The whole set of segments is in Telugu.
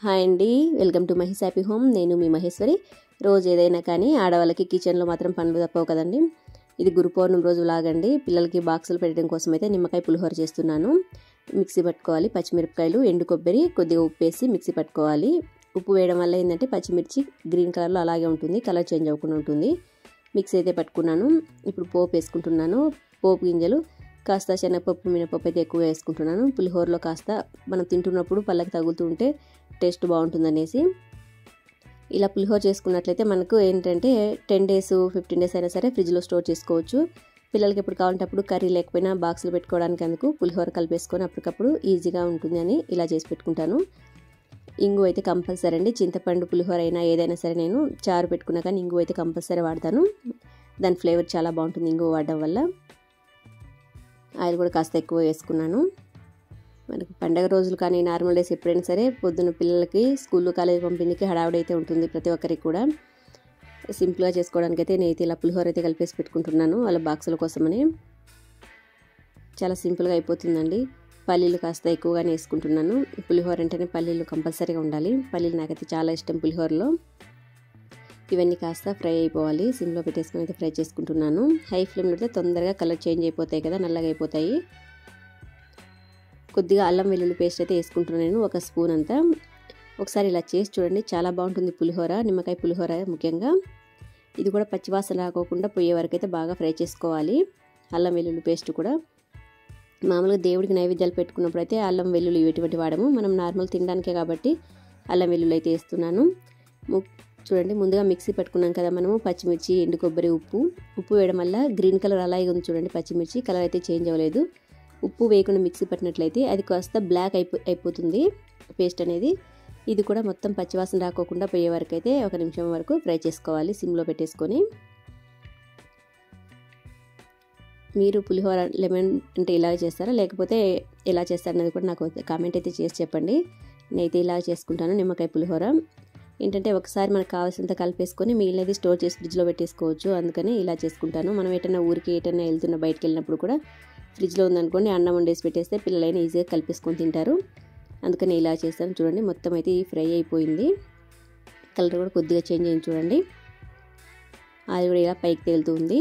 హాయ్ అండి welcome to Mahesh happy home నేను మీ మహేశ్వరి రోజు ఏదైనా కానీ ఆడవాళ్ళకి కిచెన్లో మాత్రం పనులు తప్పవు కదండి ఇది గురు పౌర్ణమి రోజు లాగండి పిల్లలకి బాక్సులు పెట్టడం కోసం అయితే నిమ్మకాయ పులిహోర చేస్తున్నాను మిక్సీ పట్టుకోవాలి పచ్చిమిరపకాయలు ఎండు కొబ్బరి కొద్దిగా ఉప్పు వేసి మిక్సీ పట్టుకోవాలి ఉప్పు వేయడం వల్ల ఏంటంటే పచ్చిమిర్చి గ్రీన్ కలర్లో అలాగే ఉంటుంది కలర్ చేంజ్ అవ్వకుండా ఉంటుంది మిక్సీ అయితే పట్టుకున్నాను ఇప్పుడు పోపు వేసుకుంటున్నాను పోపు గింజలు కాస్త శనగపప్పు మినపప్పు అయితే ఎక్కువ వేసుకుంటున్నాను పులిహోరలో కాస్త మనం తింటున్నప్పుడు పళ్ళకి తగులుతుంటే టేస్ట్ బాగుంటుందనేసి ఇలా పులిహోర చేసుకున్నట్లయితే మనకు ఏంటంటే టెన్ డేస్ ఫిఫ్టీన్ డేస్ అయినా సరే ఫ్రిడ్జ్లో స్టోర్ చేసుకోవచ్చు పిల్లలకి ఎప్పుడు కావాలంటే అప్పుడు కర్రీ లేకపోయినా బాక్సులు పెట్టుకోవడానికి అందుకు పులిహోర కలిపేసుకొని అప్పటికప్పుడు ఈజీగా ఉంటుంది అని ఇలా చేసి పెట్టుకుంటాను ఇంగు అయితే కంపల్సరీ అండి చింతపండు పులిహోర అయినా ఏదైనా సరే నేను చారు పెట్టుకున్నా కానీ ఇంగు అయితే కంపల్సరీ వాడతాను దాని ఫ్లేవర్ చాలా బాగుంటుంది ఇంగు వాడడం వల్ల ఆయిల్ కూడా కాస్త ఎక్కువ వేసుకున్నాను మనకి పండగ రోజులు కానీ నార్మల్ డేస్ ఎప్పుడైనా సరే పొద్దున్న పిల్లలకి స్కూల్లో కాలేజ్ పంపించడానికి హడావుడి అయితే ఉంటుంది ప్రతి ఒక్కరికి కూడా సింపుల్గా చేసుకోవడానికి అయితే నేనైతే ఇలా పులిహోర అయితే కలిపేసి పెట్టుకుంటున్నాను వాళ్ళ బాక్సుల కోసమని చాలా సింపుల్గా అయిపోతుందండి పల్లీలు కాస్త ఎక్కువగానే వేసుకుంటున్నాను పులిహోర అంటేనే పల్లీలు కంపల్సరీగా ఉండాలి పల్లీలు నాకైతే చాలా ఇష్టం పులిహోరలో ఇవన్నీ కాస్త ఫ్రై అయిపోవాలి సిమ్లో పెట్టేసుకుని అయితే ఫ్రై చేసుకుంటున్నాను హై ఫ్లేమ్లో పెడితే తొందరగా కలర్ చేంజ్ అయిపోతాయి కదా నల్లగా అయిపోతాయి కొద్దిగా అల్లం వెల్లుల్లి పేస్ట్ అయితే వేసుకుంటున్నాను ఒక స్పూన్ అంతా ఒకసారి ఇలా చేసి చూడండి చాలా బాగుంటుంది పులిహోర నిమ్మకాయ పులిహోర ముఖ్యంగా ఇది కూడా పచ్చివాసన రాకోకుండా పోయే వరకు అయితే బాగా ఫ్రై చేసుకోవాలి అల్లం వెల్లుల్లి పేస్ట్ కూడా మామూలుగా దేవుడికి నైవేద్యాలు పెట్టుకున్నప్పుడు అయితే అల్లం వెల్లుల్లి ఎటువంటి వాడము మనం నార్మల్ తినడానికే కాబట్టి అల్లం వెల్లుల్లి అయితే వేస్తున్నాను చూడండి ముందుగా మిక్సీ పెట్టుకున్నాం కదా మనము పచ్చిమిర్చి ఎండు కొబ్బరి ఉప్పు ఉప్పు వేయడం వల్ల గ్రీన్ కలర్ అలాగే ఉంది చూడండి పచ్చిమిర్చి కలర్ అయితే చేంజ్ అవ్వలేదు ఉప్పు వేయకుండా మిక్సీ పట్టినట్లయితే అది కాస్త బ్లాక్ అయిపో అయిపోతుంది పేస్ట్ అనేది ఇది కూడా మొత్తం పచ్చివాసన రాకోకుండా పోయే వరకు అయితే ఒక నిమిషం వరకు ఫ్రై చేసుకోవాలి సిమ్లో పెట్టేసుకొని మీరు పులిహోర లెమన్ అంటే ఇలా చేస్తారా లేకపోతే ఎలా చేస్తారన్నది కూడా నాకు కామెంట్ అయితే చేసి చెప్పండి నేనైతే ఇలా చేసుకుంటాను నిమ్మకాయ పులిహోర ఏంటంటే ఒకసారి మనకు కావాల్సినంత కలిపేసుకొని మిగిలినది స్టోర్ చేసి ఫ్రిడ్జ్లో పెట్టేసుకోవచ్చు అందుకని ఇలా చేసుకుంటాను మనం ఎటైనా ఊరికి ఎటైనా వెళ్తున్న బయటకు వెళ్ళినప్పుడు కూడా ఫ్రిడ్జ్లో ఉందనుకోండి అన్నం వండేసి పెట్టేస్తే పిల్లలైనా ఈజీగా కలిపేసుకొని తింటారు అందుకని ఇలా చేస్తాను చూడండి మొత్తం అయితే ఈ ఫ్రై అయిపోయింది కలర్ కూడా కొద్దిగా చేంజ్ అయింది చూడండి అది కూడా ఇలా పైకి తేలుతుంది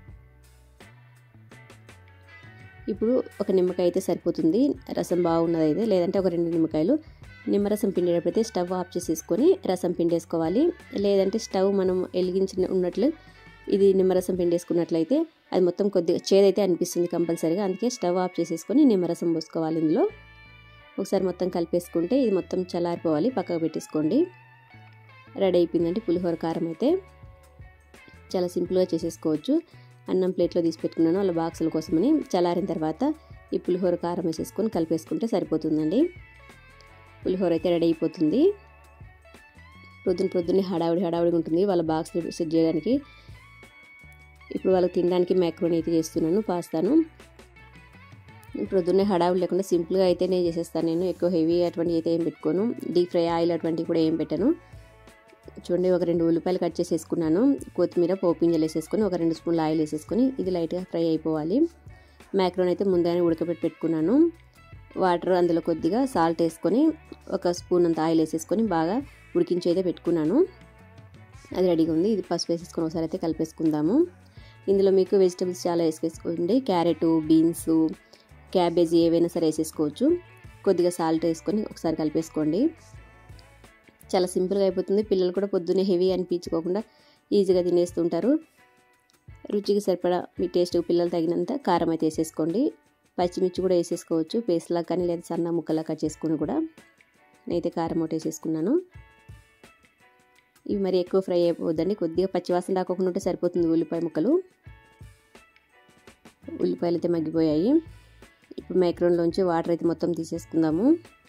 ఇప్పుడు ఒక నిమ్మకాయ అయితే సరిపోతుంది రసం బాగున్నది అయితే లేదంటే ఒక రెండు నిమ్మకాయలు నిమ్మరసం పిండేటప్పుడైతే స్టవ్ ఆఫ్ చేసేసుకొని రసం పిండేసుకోవాలి లేదంటే స్టవ్ మనం వెలిగించిన ఉన్నట్లు ఇది నిమ్మరసం పిండేసుకున్నట్లయితే అది మొత్తం కొద్దిగా చేదైతే అనిపిస్తుంది కంపల్సరీగా అందుకే స్టవ్ ఆఫ్ చేసేసుకొని నిమ్మరసం పోసుకోవాలి ఇందులో ఒకసారి మొత్తం కలిపేసుకుంటే ఇది మొత్తం చల్లారిపోవాలి పక్కకు పెట్టేసుకోండి రెడీ అయిపోయిందండి పులిహోర కారం అయితే చాలా సింపుల్గా చేసేసుకోవచ్చు అన్నం ప్లేట్లో తీసి పెట్టుకున్నాను వాళ్ళ బాక్సుల కోసమని చల్లారిన తర్వాత ఈ పులిహోర కారం వేసేసుకొని కలిపేసుకుంటే సరిపోతుందండి పులిహోర అయితే రెడీ అయిపోతుంది ప్రొద్దున ప్రొద్దున్నే హడావిడి హడావిడిగా ఉంటుంది వాళ్ళ బాక్స్లు సెట్ చేయడానికి ఇప్పుడు వాళ్ళకి తినడానికి మ్యాక్రోని అయితే చేస్తున్నాను పాస్తాను ప్రొద్దున్నే హడావిడి లేకుండా సింపుల్గా అయితే నేను చేసేస్తాను నేను ఎక్కువ హెవీ అటువంటివి అయితే ఏం పెట్టుకోను డీప్ ఫ్రై ఆయిల్ అటువంటివి కూడా ఏం పెట్టను చూడండి ఒక రెండు ఉల్లిపాయలు కట్ చేసి వేసుకున్నాను కొత్తిమీర పోపు గింజలు వేసేసుకొని ఒక రెండు స్పూన్లు ఆయిల్ వేసేసుకొని ఇది లైట్గా ఫ్రై అయిపోవాలి మ్యాక్రోన్ అయితే ముందుగానే ఉడకబెట్టి పెట్టుకున్నాను వాటర్ అందులో కొద్దిగా సాల్ట్ వేసుకొని ఒక స్పూన్ అంత ఆయిల్ వేసేసుకొని బాగా ఉడికించి అయితే పెట్టుకున్నాను అది రెడీగా ఉంది ఇది పసుపు వేసేసుకొని ఒకసారి అయితే కలిపేసుకుందాము ఇందులో మీకు వెజిటబుల్స్ చాలా వేసుకేసుకోండి క్యారెట్ బీన్స్ క్యాబేజీ ఏవైనా సరే వేసేసుకోవచ్చు కొద్దిగా సాల్ట్ వేసుకొని ఒకసారి కలిపేసుకోండి చాలా సింపుల్గా అయిపోతుంది పిల్లలు కూడా పొద్దున్నే హెవీ అనిపించుకోకుండా ఈజీగా తినేస్తుంటారు రుచికి సరిపడా మీ టేస్ట్ పిల్లలు తగినంత కారం అయితే వేసేసుకోండి పచ్చిమిర్చి కూడా వేసేసుకోవచ్చు పేస్ట్లా కానీ లేదా సన్న ముక్కలా కట్ చేసుకుని కూడా నేనైతే కారం ఒకటి వేసేసుకున్నాను ఇవి మరి ఎక్కువ ఫ్రై అయిపోద్దండి కొద్దిగా పచ్చివాసన రాకుండా ఉంటే సరిపోతుంది ఉల్లిపాయ ముక్కలు ఉల్లిపాయలు అయితే మగ్గిపోయాయి ఇప్పుడు మైక్రోన్లోంచి వాటర్ అయితే మొత్తం తీసేసుకుందాము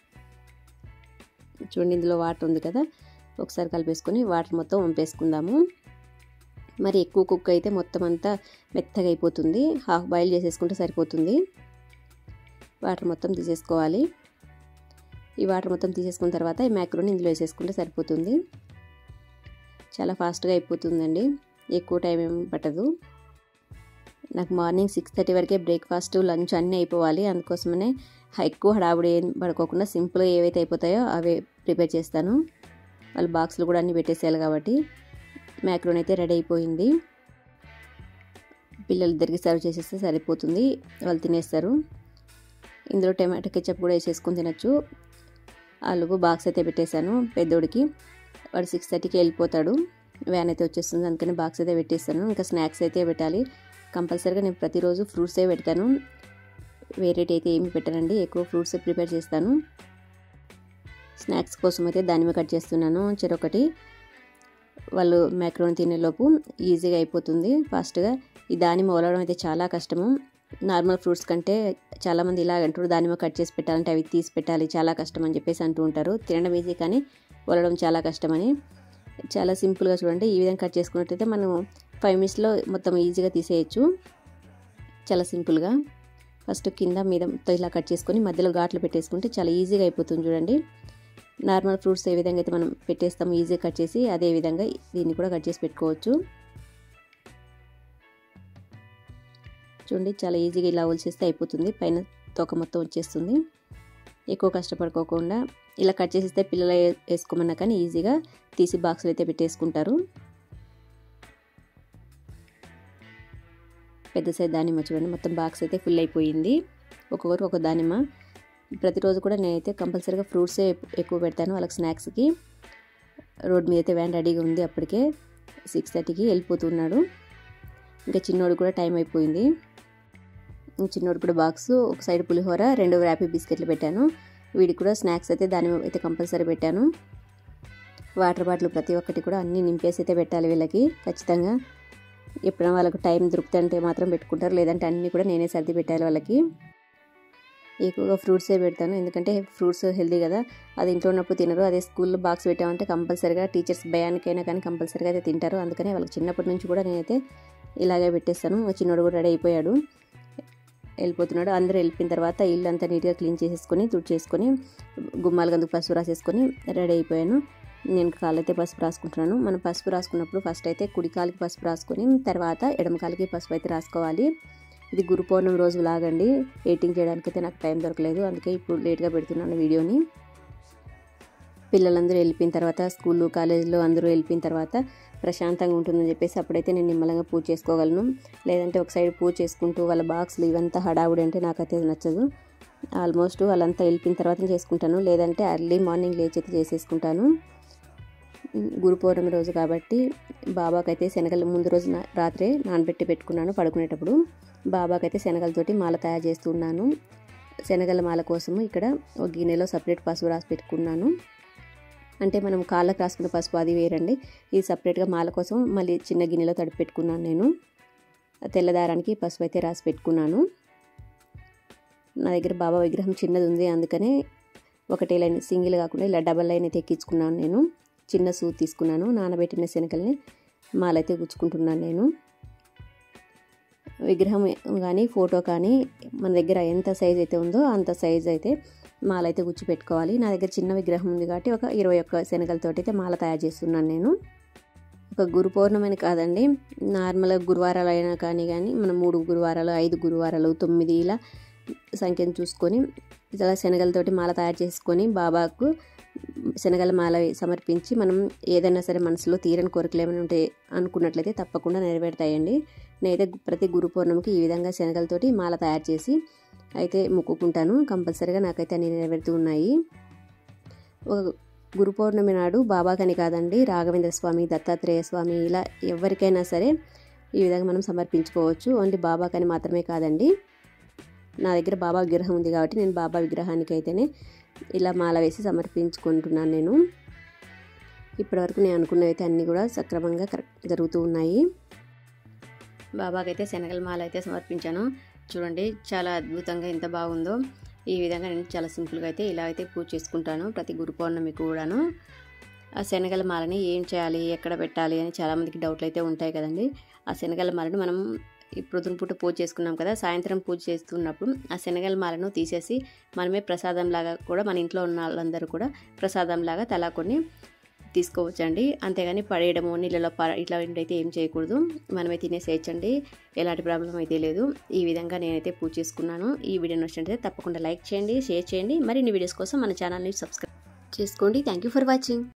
చూడండి ఇందులో వాటర్ ఉంది కదా ఒకసారి కలిపేసుకొని వాటర్ మొత్తం వంపేసుకుందాము మరి ఎక్కువ కుక్ అయితే మొత్తం అంతా మెత్తగా అయిపోతుంది హాఫ్ బాయిల్ చేసేసుకుంటే సరిపోతుంది వాటర్ మొత్తం తీసేసుకోవాలి ఈ వాటర్ మొత్తం తీసేసుకున్న తర్వాత ఈ మ్యాక్రోని ఇందులో వేసేసుకుంటే సరిపోతుంది చాలా ఫాస్ట్గా అయిపోతుందండి ఎక్కువ టైం ఏం పట్టదు నాకు మార్నింగ్ సిక్స్ థర్టీ వరకే బ్రేక్ఫాస్ట్ లంచ్ అన్నీ అయిపోవాలి అందుకోసమనే ఎక్కువ హడావుడి ఏం పడుకోకుండా సింపుల్గా ఏవైతే అయిపోతాయో అవే ప్రిపేర్ చేస్తాను వాళ్ళ బాక్స్లు కూడా అన్నీ పెట్టేసేయాలి కాబట్టి మ్యాక్రోన్ అయితే రెడీ అయిపోయింది పిల్లలిద్దరికి సర్వ్ చేసేస్తే సరిపోతుంది వాళ్ళు తినేస్తారు ఇందులో టమాటో కెచప్ కూడా వేసేసుకొని తినచ్చు ఆలుగు బాక్స్ అయితే పెట్టేశాను పెద్దోడికి వాడు సిక్స్ థర్టీకి వెళ్ళిపోతాడు వ్యాన్ అయితే వచ్చేస్తుంది అందుకని బాక్స్ అయితే పెట్టేస్తాను ఇంకా స్నాక్స్ అయితే పెట్టాలి కంపల్సరీగా నేను ప్రతిరోజు ఫ్రూట్సే పెడతాను వేరేటి అయితే ఏమి పెట్టానండి ఎక్కువ ఫ్రూట్స్ ప్రిపేర్ చేస్తాను స్నాక్స్ కోసం అయితే దానిమ్మ కట్ చేస్తున్నాను చెరొకటి వాళ్ళు మ్యాక్రోన్ తినేలోపు ఈజీగా అయిపోతుంది ఫాస్ట్గా ఈ దానిమ్మ వలవడం అయితే చాలా కష్టము నార్మల్ ఫ్రూట్స్ కంటే చాలామంది ఇలాగ అంటారు దానిమ్మ కట్ చేసి పెట్టాలంటే అవి తీసి పెట్టాలి చాలా కష్టం అని చెప్పేసి అంటూ ఉంటారు తినడం ఈజీ కానీ వలడం చాలా కష్టమని చాలా సింపుల్గా చూడండి ఈ విధంగా కట్ చేసుకున్నట్టయితే మనం ఫైవ్ మినిట్స్లో మొత్తం ఈజీగా తీసేయచ్చు చాలా సింపుల్గా ఫస్ట్ కింద మీద ఇలా కట్ చేసుకొని మధ్యలో ఘాట్లు పెట్టేసుకుంటే చాలా ఈజీగా అయిపోతుంది చూడండి నార్మల్ ఫ్రూట్స్ ఏ విధంగా అయితే మనం పెట్టేస్తాం ఈజీగా కట్ చేసి అదే విధంగా దీన్ని కూడా కట్ చేసి పెట్టుకోవచ్చు చూడండి చాలా ఈజీగా ఇలా చేస్తే అయిపోతుంది పైన తోక మొత్తం వచ్చేస్తుంది ఎక్కువ కష్టపడుకోకుండా ఇలా కట్ చేసిస్తే పిల్లలు వేసుకోమన్నా కానీ ఈజీగా తీసి బాక్సులు అయితే పెట్టేసుకుంటారు పెద్ద సైజ్ దానిమ్మ చూడండి మొత్తం బాక్స్ అయితే ఫుల్ అయిపోయింది ఒక్కొక్కరు ఒక దానిమ్మ ప్రతిరోజు కూడా నేనైతే కంపల్సరీగా ఫ్రూట్సే ఎక్కువ పెడతాను వాళ్ళకి స్నాక్స్కి రోడ్ మీద అయితే వ్యాన్ రెడీగా ఉంది అప్పటికే సిక్స్ థర్టీకి వెళ్ళిపోతున్నాడు ఇంకా చిన్నోడు కూడా టైం అయిపోయింది చిన్నోడు కూడా బాక్స్ ఒక సైడ్ పులిహోర రెండు ర్యాపీ బిస్కెట్లు పెట్టాను వీడికి కూడా స్నాక్స్ అయితే దాని అయితే కంపల్సరీ పెట్టాను వాటర్ బాటిల్ ప్రతి ఒక్కటి కూడా అన్నీ నింపేసి అయితే పెట్టాలి వీళ్ళకి ఖచ్చితంగా ఎప్పుడైనా వాళ్ళకి టైం దొరుకుతుంటే మాత్రం పెట్టుకుంటారు లేదంటే అన్నీ కూడా నేనే సర్ది పెట్టాలి వాళ్ళకి ఎక్కువగా ఫ్రూట్సే పెడతాను ఎందుకంటే ఫ్రూట్స్ హెల్దీ కదా అది ఇంట్లో ఉన్నప్పుడు తినరు అదే స్కూల్లో బాక్స్ పెట్టామంటే కంపల్సరీగా టీచర్స్ భయానికైనా కానీ కంపల్సరీగా అయితే తింటారు అందుకని వాళ్ళకి చిన్నప్పటి నుంచి కూడా నేనైతే ఇలాగే పెట్టేస్తాను చిన్నోడు కూడా రెడీ అయిపోయాడు వెళ్ళిపోతున్నాడు అందరూ వెళ్ళిపోయిన తర్వాత ఇల్లు అంతా నీట్గా క్లీన్ చేసేసుకొని తుడిచేసుకొని గుమ్మాలు గందుకు పసుపు రాసేసుకొని రెడీ అయిపోయాను నేను కాళ్ళైతే పసుపు రాసుకుంటున్నాను మనం పసుపు రాసుకున్నప్పుడు ఫస్ట్ అయితే కుడి కాలికి పసుపు రాసుకొని తర్వాత ఎడమ కాలికి పసుపు అయితే రాసుకోవాలి ఇది గురు పౌర్ణమి రోజు లాగండి ఎడిటింగ్ చేయడానికి అయితే నాకు టైం దొరకలేదు అందుకే ఇప్పుడు లేట్గా పెడుతున్నాను వీడియోని పిల్లలందరూ వెళ్ళిపోయిన తర్వాత స్కూళ్ళు కాలేజీలో అందరూ వెళ్ళిపోయిన తర్వాత ప్రశాంతంగా ఉంటుందని చెప్పేసి అప్పుడైతే నేను నిమ్మలంగా పూజ చేసుకోగలను లేదంటే ఒక సైడ్ పూజ చేసుకుంటూ వాళ్ళ బాక్స్లు ఇవంతా హడావుడి అంటే నాకైతే నచ్చదు ఆల్మోస్ట్ వాళ్ళంతా వెళ్ళిపోయిన తర్వాత చేసుకుంటాను లేదంటే అర్లీ మార్నింగ్ లేచి అయితే చేసేసుకుంటాను గురు పౌర్ణమి రోజు కాబట్టి బాబాకైతే శనగలు ముందు రోజు రాత్రే నానబెట్టి పెట్టుకున్నాను పడుకునేటప్పుడు బాబాకైతే శనగలతోటి మాల తయారు చేస్తున్నాను శనగల మాల కోసము ఇక్కడ ఒక గిన్నెలో సపరేట్ పసుపు రాసి పెట్టుకున్నాను అంటే మనం కాళ్ళకు రాసుకున్న పసుపు అది వేరండి ఇది సపరేట్గా మాల కోసం మళ్ళీ చిన్న గిన్నెలో తడిపి పెట్టుకున్నాను నేను తెల్లదారానికి పసుపు అయితే రాసి పెట్టుకున్నాను నా దగ్గర బాబా విగ్రహం చిన్నది ఉంది అందుకనే ఒకటే లైన్ సింగిల్ కాకుండా ఇలా డబల్ లైన్ అయితే ఎక్కించుకున్నాను నేను చిన్న సూ తీసుకున్నాను నానబెట్టిన శనగల్ని మాలైతే గుచ్చుకుంటున్నాను నేను విగ్రహం కానీ ఫోటో కానీ మన దగ్గర ఎంత సైజ్ అయితే ఉందో అంత సైజ్ అయితే మాల అయితే గుచ్చి పెట్టుకోవాలి నా దగ్గర చిన్న విగ్రహం ఉంది కాబట్టి ఒక ఇరవై ఒక్క శనగలతోటి అయితే మాల తయారు చేస్తున్నాను నేను ఒక గురు పౌర్ణమని కాదండి నార్మల్గా గురువారాలు అయినా కానీ కానీ మనం మూడు గురువారాలు ఐదు గురువారాలు తొమ్మిది ఇలా సంఖ్యను చూసుకొని ఇలా శనగలతోటి మాల తయారు చేసుకొని బాబాకు శనగల మాల సమర్పించి మనం ఏదైనా సరే మనసులో తీరని కోరికలు ఏమైనా ఉంటే అనుకున్నట్లయితే తప్పకుండా నెరవేరుతాయండి నేనైతే ప్రతి గురు పౌర్ణమికి ఈ విధంగా శనగలతోటి మాల తయారు చేసి అయితే మొక్కుకుంటాను కంపల్సరీగా నాకైతే అన్ని నెరవేరుతూ ఉన్నాయి ఒక గురు పౌర్ణమి నాడు బాబాకని కాదండి రాఘవేంద్ర స్వామి దత్తాత్రేయ స్వామి ఇలా ఎవరికైనా సరే ఈ విధంగా మనం సమర్పించుకోవచ్చు ఓన్లీ బాబాకని మాత్రమే కాదండి నా దగ్గర బాబా విగ్రహం ఉంది కాబట్టి నేను బాబా విగ్రహానికి అయితేనే ఇలా మాల వేసి సమర్పించుకుంటున్నాను నేను ఇప్పటివరకు నేను అనుకున్నవి అయితే అన్నీ కూడా సక్రమంగా కరెక్ట్ జరుగుతూ ఉన్నాయి బాబాకైతే శనగల మాల అయితే సమర్పించాను చూడండి చాలా అద్భుతంగా ఎంత బాగుందో ఈ విధంగా నేను చాలా సింపుల్గా అయితే ఇలా అయితే పూజ చేసుకుంటాను ప్రతి గురు పౌర్ణమి కూడాను ఆ శనగల మాలని ఏం చేయాలి ఎక్కడ పెట్టాలి అని చాలామందికి డౌట్లు అయితే ఉంటాయి కదండి ఆ శనగల మాలను మనం ప్రొద్దున పూట పూజ చేసుకున్నాం కదా సాయంత్రం పూజ చేస్తున్నప్పుడు ఆ శనగల మాలను తీసేసి మనమే ప్రసాదం లాగా కూడా మన ఇంట్లో ఉన్న వాళ్ళందరూ కూడా ప్రసాదం లాగా తలా కొన్ని తీసుకోవచ్చండి అంతేగాని పడేయడము నీళ్ళలో ప ఇట్లా అయితే ఏం చేయకూడదు మనమే తినేసేయచ్చండి ఎలాంటి ప్రాబ్లం అయితే లేదు ఈ విధంగా నేనైతే పూజ చేసుకున్నాను ఈ వీడియో నచ్చినట్లయితే తప్పకుండా లైక్ చేయండి షేర్ చేయండి మరిన్ని వీడియోస్ కోసం మన ఛానల్ని సబ్స్క్రైబ్ చేసుకోండి థ్యాంక్ యూ ఫర్ వాచింగ్